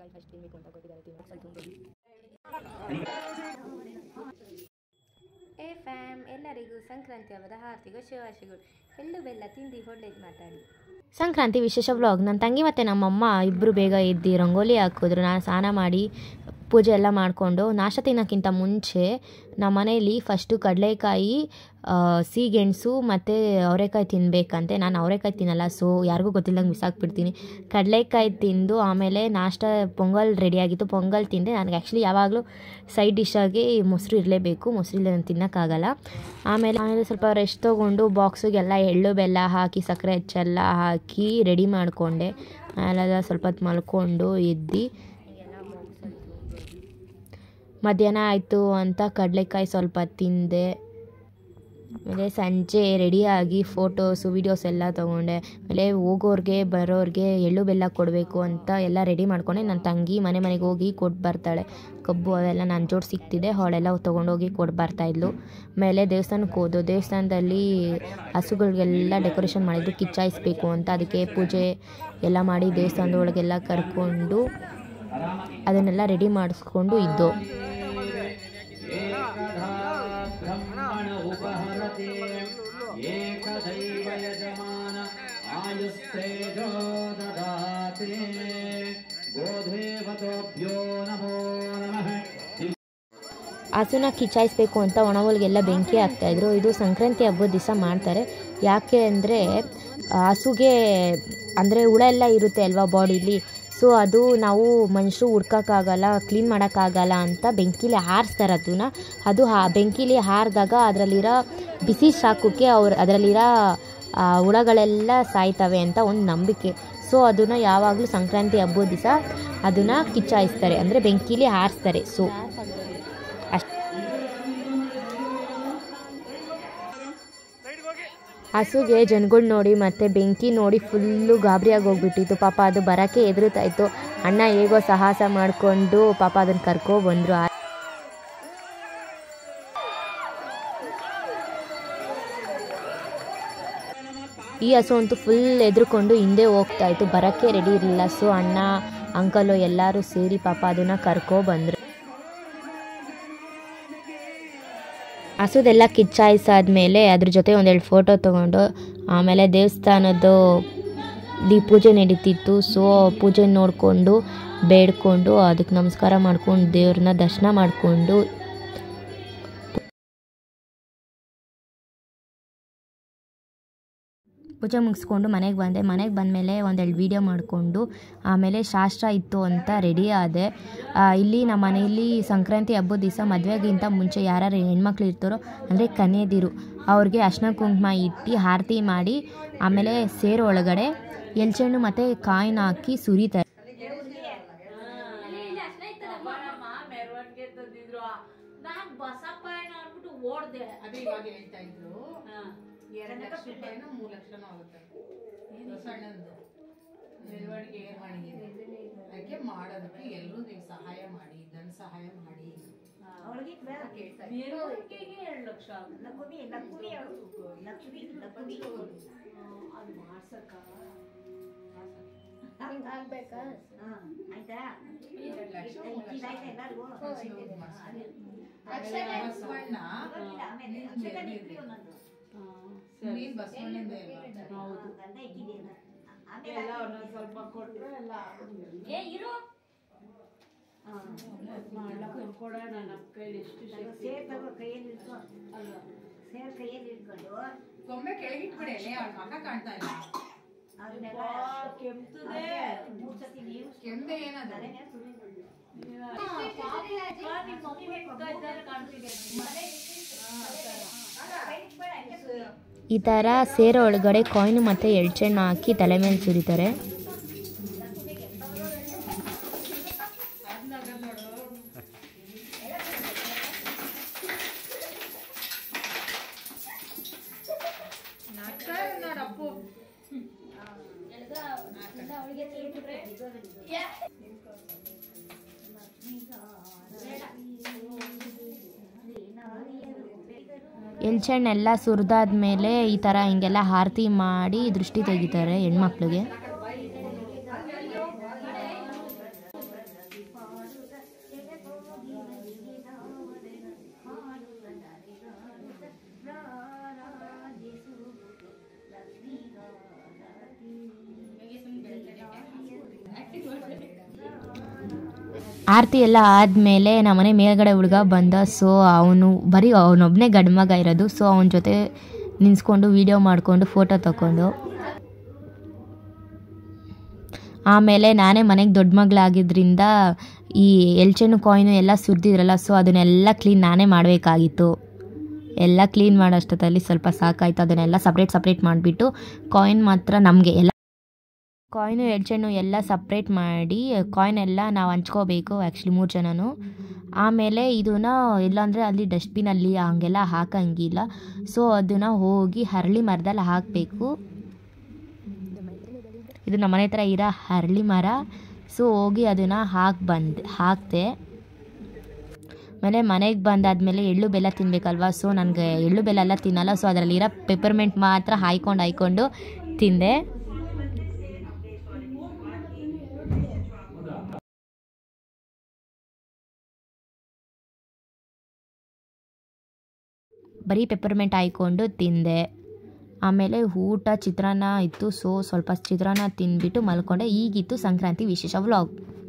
ಕಡಲೆಕಾಯಿ ಫಸ್ಟ್ ತಿನ್ನಬೇಕು ಅಂತ ಕೊಟ್ಟಿದ್ದಾರೆ ತಿನ್ನೋದು ಏ ಫ್ಯಾಮ್ ಎಲ್ಲರಿಗೂ ಸಂಕ್ರಾಂತಿ ಹಬ್ಬದ ಹಾರ್ದಿಕ ಶುಭಾಶಯಗಳು ಎಳ್ಳು ಬೆಲ್ಲ ತಿಂದು ಒಳ್ಳೇದು ಮಾತಾಡಿ ಸಂಕ್ರಾಂತಿ ವಿಶೇಷ ವ್ಲಾಗ್ ನನ್ನ ತಂಗಿ ಮತ್ತು ನಮ್ಮಮ್ಮ ಇಬ್ಬರು ಬೇಗ ಎದ್ದು ರಂಗೋಲಿ ಹಾಕಿದ್ರು ನಾನು ಸ್ನಾನ ಮಾಡಿ ಪೂಜೆ ಎಲ್ಲ ಮಾಡಿಕೊಂಡು ನಾಷ್ಟ ತಿನ್ನೋಕ್ಕಿಂತ ಮುಂಚೆ ನಮ್ಮ ಮನೇಲಿ ಫಸ್ಟು ಕಡಲೆಕಾಯಿ ಸೀಗೆಣಸು ಮತ್ತು ಅವರೆಕಾಯಿ ತಿನ್ನಬೇಕಂತೆ ನಾನು ಅವರೆಕಾಯಿ ತಿನ್ನಲ್ಲ ಸೊ ಯಾರಿಗೂ ಗೊತ್ತಿಲ್ಲದಂಗೆ ಮಿಸ್ ಆಗಿಬಿಡ್ತೀನಿ ಕಡಲೆಕಾಯಿ ತಿಂದು ಆಮೇಲೆ ನಾಷ್ಟ ಪೊಂಗಲ್ ರೆಡಿಯಾಗಿತ್ತು ಪೊಂಗಲ್ ತಿಂದೆ ನನಗೆ ಆ್ಯಕ್ಚುಲಿ ಯಾವಾಗಲೂ ಸೈಡ್ ಡಿಶ್ಶಾಗಿ ಮೊಸರು ಇರಲೇಬೇಕು ಮೊಸರು ಇಲ್ಲ ನಾನು ತಿನ್ನೋಕ್ಕಾಗಲ್ಲ ಆಮೇಲೆ ಆಮೇಲೆ ಸ್ವಲ್ಪ ರೆಸ್ಟ್ ತೊಗೊಂಡು ಬಾಕ್ಸಿಗೆಲ್ಲ ಎಳ್ಳು ಬೆಲ್ಲ ಹಾಕಿ ಸಕ್ಕರೆ ಹೆಚ್ಚೆಲ್ಲ ಹಾಕಿ ರೆಡಿ ಮಾಡಿಕೊಂಡೆ ಆಮೇಲೆ ಸ್ವಲ್ಪ ಹೊತ್ತು ಮಲ್ಕೊಂಡು ಎದ್ದು ಮಧ್ಯಾಹ್ನ ಆಯಿತು ಅಂತ ಕಡಲೆಕಾಯಿ ಸ್ವಲ್ಪ ತಿಂದೆ ಆಮೇಲೆ ಸಂಜೆ ರೆಡಿಯಾಗಿ ಫೋಟೋಸು ವೀಡಿಯೋಸ್ ಎಲ್ಲ ತೊಗೊಂಡೆ ಆಮೇಲೆ ಹೋಗೋರಿಗೆ ಬರೋರಿಗೆ ಎಳ್ಳು ಬೆಲ್ಲ ಕೊಡಬೇಕು ಅಂತ ಎಲ್ಲ ರೆಡಿ ಮಾಡ್ಕೊಂಡೆ ನನ್ನ ತಂಗಿ ಮನೆ ಮನೆಗೆ ಹೋಗಿ ಕೊಟ್ಟು ಬರ್ತಾಳೆ ಕಬ್ಬು ಅವೆಲ್ಲ ನನ್ನ ಜೋಡಿ ಸಿಗ್ತಿದೆ ಅವಳೆಲ್ಲ ತೊಗೊಂಡೋಗಿ ಕೊಟ್ಟು ಬರ್ತಾಯಿದ್ಲು ಆಮೇಲೆ ದೇವಸ್ಥಾನಕ್ಕೆ ಹೋದು ದೇವಸ್ಥಾನದಲ್ಲಿ ಹಸುಗಳಿಗೆಲ್ಲ ಡೆಕೋರೇಷನ್ ಮಾಡಿದ್ರು ಕಿಚ್ಚಾಯಿಸ್ಬೇಕು ಅಂತ ಅದಕ್ಕೆ ಪೂಜೆ ಎಲ್ಲ ಮಾಡಿ ದೇವಸ್ಥಾನದೊಳಗೆಲ್ಲ ಕರ್ಕೊಂಡು ಅದನ್ನೆಲ್ಲ ರೆಡಿ ಮಾಡಿಸ್ಕೊಂಡು ಇದ್ದು ಬ್ರಹ್ಮಣ ಉಪಹರತೆ ಏಕದೈವ ಯಜಮಾನ ಆಯುಸ್ತೇಜೋ ದದಾತೆ ಗೋಧೇವತೋಭ್ಯೋ ನಮೋ ನಮಃ ಹಸುನ ಕಿಚಾಯಿಸ್ಬೇಕು ಅಂತ ಒಣವಲ್ಗೆಲ್ಲ ಬೆಂಕಿ ಹಾಕ್ತಾಯಿದ್ರು ಇದು ಸಂಕ್ರಾಂತಿ ಹಬ್ಬದ ದಿವಸ ಮಾಡ್ತಾರೆ ಯಾಕೆ ಅಂದರೆ ಹಸುಗೆ ಅಂದರೆ ಹುಳ ಎಲ್ಲ ಇರುತ್ತೆ ಅಲ್ವಾ ಬಾಡಿಲಿ ಸೊ ಅದು ನಾವು ಮನುಷ್ಯರು ಹುಡ್ಕೋಕ್ಕಾಗಲ್ಲ ಕ್ಲೀನ್ ಮಾಡೋಕ್ಕಾಗಲ್ಲ ಅಂತ ಬೆಂಕಿಲಿ ಹಾರಿಸ್ತಾರೆ ಅದನ್ನ ಅದು ಹಾ ಬೆಂಕಿಲಿ ಹಾರಿದಾಗ ಅದರಲ್ಲಿರೋ ಬಿಸಿ ಶಾಖಕ್ಕೆ ಅವ್ರು ಅದರಲ್ಲಿರೋ ಆ, ಹುಳಗಳೆಲ್ಲ ಸಾಯ್ತವೆ ಅಂತ ಒಂದು ನಂಬಿಕೆ ಸೊ ಅದನ್ನು ಯಾವಾಗಲೂ ಸಂಕ್ರಾಂತಿ ಹಬ್ಬದ ದಿವಸ ಅದನ್ನು ಕಿಚ್ಚಾಯಿಸ್ತಾರೆ ಅಂದರೆ ಬೆಂಕಿಲಿ ಹಾರಿಸ್ತಾರೆ ಸೊ ಹಸುಗೆ ಜನಗಳು ನೋಡಿ ಮತ್ತೆ ಬೆಂಕಿ ನೋಡಿ ಫುಲ್ಲು ಗಾಬರಿಯಾಗಿ ಹೋಗ್ಬಿಟ್ಟಿತ್ತು ಪಾಪ ಅದು ಬರೋಕ್ಕೆ ಎದುರುತ್ತಾ ಇತ್ತು ಅಣ್ಣ ಹೇಗೋ ಸಾಹಸ ಮಾಡಿಕೊಂಡು ಪಾಪ ಅದನ್ನು ಕರ್ಕೊ ಬಂದರು ಈ ಹಸು ಅಂತೂ ಫುಲ್ ಎದ್ರುಕೊಂಡು ಹಿಂದೆ ಹೋಗ್ತಾ ಇತ್ತು ಬರೋಕ್ಕೆ ರೆಡಿ ಇರಲಿಲ್ಲ ಸೊ ಅಣ್ಣ ಅಂಕಲು ಎಲ್ಲರೂ ಸೇರಿ ಪಾಪ ಅದನ್ನು ಕರ್ಕೊ ಬಂದರು ಹಸುದೆಲ್ಲ ಕಿಚ್ಚಾಯಿಸಾದ್ಮೇಲೆ ಅದ್ರ ಜೊತೆ ಒಂದೆರಡು ಫೋಟೋ ತೊಗೊಂಡು ಆಮೇಲೆ ದೇವಸ್ಥಾನದ್ದು ದಿ ಪೂಜೆ ನಡೀತಿತ್ತು ಸೊ ಪೂಜೆ ನೋಡಿಕೊಂಡು ಬೇಡ್ಕೊಂಡು ಅದಕ್ಕೆ ನಮಸ್ಕಾರ ಮಾಡ್ಕೊಂಡು ದೇವ್ರನ್ನ ದರ್ಶನ ಮಾಡಿಕೊಂಡು ಪೂಜೆ ಮುಗಿಸ್ಕೊಂಡು ಮನೆಗೆ ಬಂದೆ ಮನೆಗೆ ಬಂದಮೇಲೆ ಒಂದೆರಡು ವೀಡಿಯೋ ಮಾಡಿಕೊಂಡು ಆಮೇಲೆ ಶಾಸ್ತ್ರ ಇತ್ತು ಅಂತ ರೆಡಿ ಆದೆ ಆ, ಇಲ್ಲಿ ನಮ್ಮ ಮನೆಯಲ್ಲಿ ಸಂಕ್ರಾಂತಿ ಹಬ್ಬದ ದಿವಸ ಮದುವೆಗಿಂತ ಮುಂಚೆ ಯಾರ್ಯಾರು ಹೆಣ್ಮಕ್ಳು ಇರ್ತಾರೋ ಅಂದರೆ ಕನ್ಯೆದಿರು ಅವ್ರಿಗೆ ಅರ್ಶಿನ ಕುಂಕುಮ ಇಟ್ಟು ಆರತಿ ಮಾಡಿ ಆಮೇಲೆ ಸೇರು ಒಳಗಡೆ ಎಲ್ಚೆಣ್ಣು ಮತ್ತು ಕಾಯಿನ ಹಾಕಿ ಸುರಿತಾರೆ ಮೆರವಣಿಗೆ ತಂದಿದ್ರು ನಾನ್ ಬಸಪ್ಪ ಏನೋ ಅನ್ಬಿಟ್ಟು ಓಡ್ದೆ ಅದೇ ಇವಾಗ ಹೇಳ್ತಾ ಇದ್ರು ಎರಡು ಲಕ್ಷ ರೂಪಾಯಿನೋ ಮೂರು ಲಕ್ಷನೋ ಆಗುತ್ತೆ ಸಣ್ಣದು ಮೆರವಣಿಗೆ ಮೆರವಣಿಗೆ ಅದಕ್ಕೆ ಮಾಡೋದಕ್ಕೆ ಎಲ್ಲರೂ ನೀವು ಸಹಾಯ ಮಾಡಿ ಧನ ಸಹಾಯ ಮಾಡಿ ಮೆರವಣಿಗೆಗೆ ಎರಡು ಲಕ್ಷ ಆಗುತ್ತೆ. ಅದು ಮಾಡ್ಸಕ್ಕ ಎರಡು ಲಕ್ಷ ಮೂರು ಲಕ್ಷ ಆಮೇಲೆ ಬಸವಣ್ಣ ನೀನ್ ಬಸವಣ್ಣಂದೇ ಅಲ್ವಾ? ಹೌದು ಎಲ್ಲ ಒಂದೊಂದ್ ಸ್ವಲ್ಪ ಕೊಟ್ರೆ ಎಲ್ಲ ಏ ಇರು ಮಾಡ್ಲಕ್ಕ ಕೊಡೋಣ ನಮ್ಮ ಕೈಲಿ ಎಷ್ಟು ಶಕ್ತಿ ಅಲ್ವಾ ಗೊಂಬೆ ಕೆಳಗಿಟ್ಬಿಡಿ ಅಲ್ಲೇ ಅವ್ಳ ಮಗ ಕಾಣ್ತಾ ಇಲ್ಲ ಅಬ್ಬಾ, ಕೆಮ್ತದೆ ಕೆಮ್ದೆ ಏನದು ನಿಮ್ಮ ಮಮ್ಮಿ ಹೋಗ್ತಾ ಇದ್ದಾರೆ ಕಾಣ್ತಿದೆ ಈ ಥರ ಸೇರೋ ಒಳಗಡೆ ಕಾಯಿನ್ ಮತ್ತು ಎಳ್ಚೆಣ್ಣು ಹಾಕಿ ತಲೆ ಮೇಲೆ ಸುರಿತಾರೆ ನೋಡಪ್ಪು ಎಳ್ಚೆಣ್ಣೆಲ್ಲ ಸುರಿದಾದ್ಮೇಲೆ ಈ ಥರ ಹಿಂಗೆಲ್ಲ ಆರತಿ ಮಾಡಿ ದೃಷ್ಟಿ ತೆಗಿತಾರೆ ಹೆಣ್ಮಕ್ಳಿಗೆ ಆರತಿ ಎಲ್ಲ ಆದಮೇಲೆ ನಮ್ಮನೆ ಮೇಲ್ಗಡೆ ಹುಡುಗ ಬಂದ ಸೊ ಅವನು ಬರೀ ಅವನೊಬ್ಬನೇ ಗಂಡು ಮಗ ಇರೋದು ಸೊ ಅವನ ಜೊತೆ ನಿನ್ಸ್ಕೊಂಡು ವೀಡಿಯೋ ಮಾಡಿಕೊಂಡು ಫೋಟೋ ತಗೊಂಡು ಆಮೇಲೆ ನಾನೇ ಮನೆಗೆ ದೊಡ್ಡ ಮಗಳಾಗಿದ್ದರಿಂದ ಈ ಎಲ್ಚೆಣ್ಣು ಕಾಯಿನು ಎಲ್ಲ ಸುರಿದಿದ್ರಲ್ಲ ಸೊ ಅದನ್ನೆಲ್ಲ ಕ್ಲೀನ್ ನಾನೇ ಮಾಡಬೇಕಾಗಿತ್ತು ಎಲ್ಲ ಕ್ಲೀನ್ ಮಾಡೋಷ್ಟೊತ್ತಲ್ಲಿ ಸ್ವಲ್ಪ ಸಾಕಾಯಿತು ಅದನ್ನೆಲ್ಲ ಸಪ್ರೇಟ್ ಸಪ್ರೇಟ್ ಮಾಡಿಬಿಟ್ಟು ಕಾಯಿನ್ ಮಾತ್ರ ನಮಗೆ ಎಲ್ಲ ಕಾಯಿನು ಎಡ್ಚೆಣ್ಣು ಎಲ್ಲ ಸಪ್ರೇಟ್ ಮಾಡಿ ಕಾಯಿನ್ ಎಲ್ಲ ನಾವು ಹಂಚ್ಕೋಬೇಕು ಆ್ಯಕ್ಚುಲಿ ಮೂರು ಜನನು ಆಮೇಲೆ ಇದನ್ನ ಇಲ್ಲಾಂದರೆ ಅಲ್ಲಿ ಡಸ್ಟ್ಬಿನಲ್ಲಿ ಹಂಗೆಲ್ಲ ಹಾಕಂಗಿಲ್ಲ ಸೊ ಅದನ್ನು ಹೋಗಿ ಹರಳಿ ಮರದಲ್ಲಿ ಹಾಕಬೇಕು ಇದು ನಮ್ಮ ಮನೆ ಹತ್ರ ಇರೋ ಹರಳಿ ಮರ ಸೊ ಹೋಗಿ ಅದನ್ನು ಹಾಕಿ ಬಂದು ಹಾಕ್ತೆ ಆಮೇಲೆ ಮನೆಗೆ ಬಂದಾದಮೇಲೆ ಎಳ್ಳು ಬೆಲ್ಲ ತಿನ್ನಬೇಕಲ್ವಾ ಸೊ ನನಗೆ ಎಳ್ಳು ಬೆಲ್ಲ ಎಲ್ಲ ತಿನ್ನಲ್ಲ ಸೊ ಅದರಲ್ಲಿರೋ ಪೆಪ್ಪರ್ಮೆಂಟ್ ಮಾತ್ರ ಹಾಯ್ಕೊಂಡು ಹಾಯ್ಕೊಂಡು ತಿಂದೆ ಬರೀ ಪೆಪ್ಪರ್ಮೆಂಟ್ ಹಾಯ್ಕೊಂಡು ತಿಂದೆ ಆಮೇಲೆ ಊಟ ಚಿತ್ರಾನ್ನ ಇತ್ತು ಸೊ ಸ್ವಲ್ಪ ಚಿತ್ರಾನ್ನ ತಿಂದ್ಬಿಟ್ಟು ಮಲ್ಕೊಂಡೆ ಈಗಿತ್ತು ಸಂಕ್ರಾಂತಿ ವಿಶೇಷ ವ್ಲಾಗ್